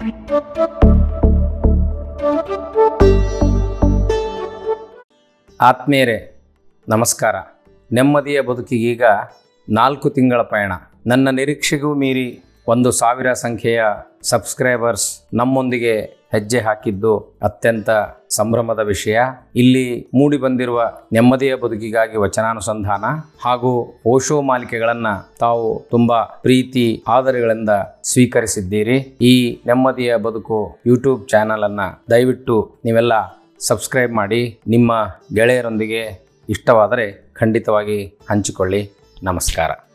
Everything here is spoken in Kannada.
ಆತ್ಮೀಯರೇ ನಮಸ್ಕಾರ ನೆಮ್ಮದಿಯ ಬದುಕಿಗೀಗ ನಾಲ್ಕು ತಿಂಗಳ ಪಯಣ ನನ್ನ ನಿರೀಕ್ಷೆಗೂ ಮೀರಿ ಒಂದು ಸಾವಿರ ಸಂಖ್ಯೆಯ ಸಬ್ಸ್ಕ್ರೈಬರ್ಸ್ ನಮ್ಮೊಂದಿಗೆ ಹೆಜ್ಜೆ ಹಾಕಿದ್ದು ಅತ್ಯಂತ ಸಂಭ್ರಮದ ವಿಷಯ ಇಲ್ಲಿ ಮೂಡಿ ಬಂದಿರುವ ನೆಮ್ಮದಿಯ ಬದುಕಿಗಾಗಿ ವಚನಾನುಸಂಧಾನ ಹಾಗೂ ಓಶೋ ಮಾಲಿಕೆಗಳನ್ನು ತಾವು ತುಂಬ ಪ್ರೀತಿ ಆದರಗಳಿಂದ ಸ್ವೀಕರಿಸಿದ್ದೀರಿ ಈ ನೆಮ್ಮದಿಯ ಬದುಕು ಯೂಟ್ಯೂಬ್ ಚಾನಲನ್ನು ದಯವಿಟ್ಟು ನೀವೆಲ್ಲ ಸಬ್ಸ್ಕ್ರೈಬ್ ಮಾಡಿ ನಿಮ್ಮ ಗೆಳೆಯರೊಂದಿಗೆ ಇಷ್ಟವಾದರೆ ಖಂಡಿತವಾಗಿ ಹಂಚಿಕೊಳ್ಳಿ ನಮಸ್ಕಾರ